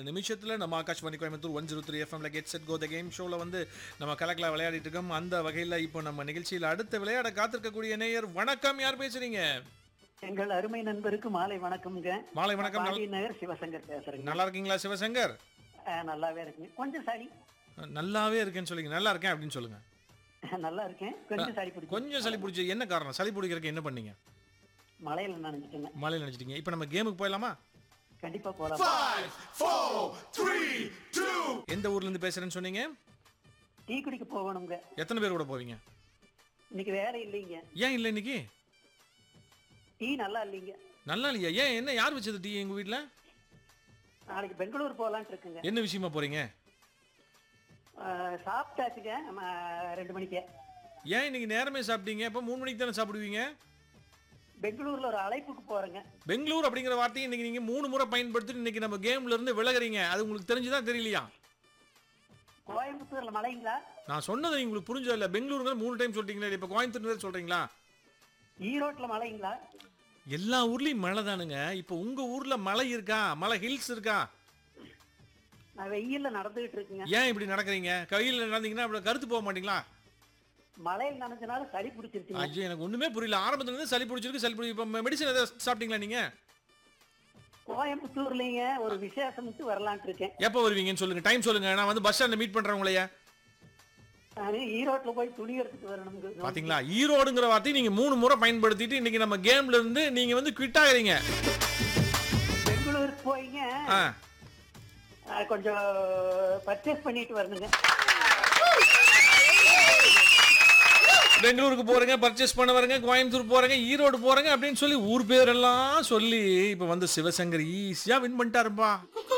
நிமிஷத்தில் நம்ம Akashvani Coimbatore one zero three எஃப்எம்ல get set go the game ஷோவில் வந்து நம்ம கலக்கலா விளையாடிட்டு இருக்கோம் அந்த வகையில் இப்போ நம்ம நிகழ்ச்சியில் அடுத்த விளையாட காத்திருக்கக்கூடிய நேயர் வணக்கம் யார் பேசுறீங்க எங்கள் அருமை நண்பருக்கு மாலை வணக்கம்ங்க மாலை வணக்கம் பாண்டி நகர் சிவசங்கர் பேசுறேங்க நல்லா இருக்கீங்களா சிவசங்கர் அஹ், நல்லாவே இருக்குங்க கொஞ்சம் சளி நல்லாவே இருக்கேன்னு சொல்லுங்க நல்லா இருக்கேன் அப்படின்னு சொல்லுங்க நல்லா இருக்கேன் கொஞ்சம் சளி பிடிக்கும் கொஞ்சம் சளி பிடிச்சி என்ன காரணம் சளி பிடிக்கிறதுக்கு என்ன பண்ணீங்க மழையில நினைச்சிட்டுங்க மழையில் நினைச்சிட்டீங்க இப்போ நம்ம கேமுக்கு போயிடலாமா கண்டிப்பா போலாம் எந்த ஊர்ல இருந்து பேசுறேன்னு சொன்னீங்க டீ குடிக்க போகணுங்க எத்தனை பேர் கூட போவீங்க இன்னைக்கு வேலை இல்லைங்க ஏன் இல்லை இன்னைக்கு டீ நல்லா இல்லைங்க நல்லா இல்லையா ஏன் என்ன யார் வச்சது டீ எங்க வீட்டில் நாளைக்கு பெங்களூர் போகலான்ட்டு இருக்குங்க என்ன விஷயமா போறீங்க அஹ், சாப்பிட்டாச்சுங்க நம்ம ரெண்டு மணிக்கு ஏன் இன்னைக்கு நேரமே சாப்பிட்டீங்க அப்போ மூணு மணிக்கு தானே சாப்பிடுவீங்க பெங்களூர்ல ஒரு அழைப்புக்கு போறேங்க பெங்களூர் அப்படிங்கிற வார்த்தையை இன்னைக்கு நீங்க மூணு முறை பயன்படுத்திட்டு இன்னைக்கு நம்ம கேம்ல இருந்து விலகுறீங்க அது உங்களுக்கு தெரிஞ்சுதா தெரியலையா கோயம்புத்தூர்ல மழைங்களா நான் சொன்னது உங்களுக்கு புரிஞ்சது இல்ல பெங்களூருங்கிற மூணு டைம் சொல்லிட்டீங்களா இப்போ கோயம்புத்தூர் சொல்றீங்களா ஈரோட்ல மழைங்களா எல்லா ஊர்லயும் மழை தானுங்க இப்போ உங்க ஊர்ல மலை இருக்கா மலை ஹில்ஸ் இருக்கா நான் வெயில்ல நடந்துகிட்டு இருக்குங்க ஏன் இப்படி நடக்கிறீங்க கையில் நடந்தீங்கன்னா அப்படி கருத்து போக மாட்டீங்களா மழையில் நனைஞ்சனால சளி பிடிச்சிருச்சுங்க ஐயோ எனக்கு ஒண்ணுமே புரியல ஆரம்பத்துல இருந்து சளி பிடிச்சிருக்கு சளி பிடிச்சி இப்போ மெடிசன் ஏதாவது சாப்பிட்டீங்களா நீங்க கோயம்புத்தூர்லங்க ஒரு விசேஷம்ட்டு வரலான்ட்டு இருக்கேன் எப்போ வருவீங்கன்னு சொல்லுங்க டைம் சொல்லுங்க நான் வந்து பஸ் ஸ்டாண்ட்ல மீட் பண்றேன் உங்களைய நானு ஈரோட்ல போய் துணி எடுத்துட்டு வரணுங்க பாத்தீங்களா ஈரோடுங்கிற வார்த்தையை நீங்க மூணு முறை பயன்படுத்திட்டு இன்னைக்கு நம்ம கேம்ல இருந்து நீங்க வந்து குவிட் ஆகுறீங்க பெங்களூருக்கு போய்ங்க ஆ. அஹ், கொஞ்சம் பர்ச்சேஸ் பண்ணிட்டு வரணுங்க பெங்களூருக்கு போறேங்க பர்ச்சேஸ் பண்ண வரேங்க கோயம்புத்தூர் போறேங்க ஈரோடு போறேங்க அப்படின்னு சொல்லி ஊர் பேரெல்லாம் சொல்லி இப்ப வந்து சிவசங்கர் ஈஸியா வின் பண்ணிட்டாருப்பா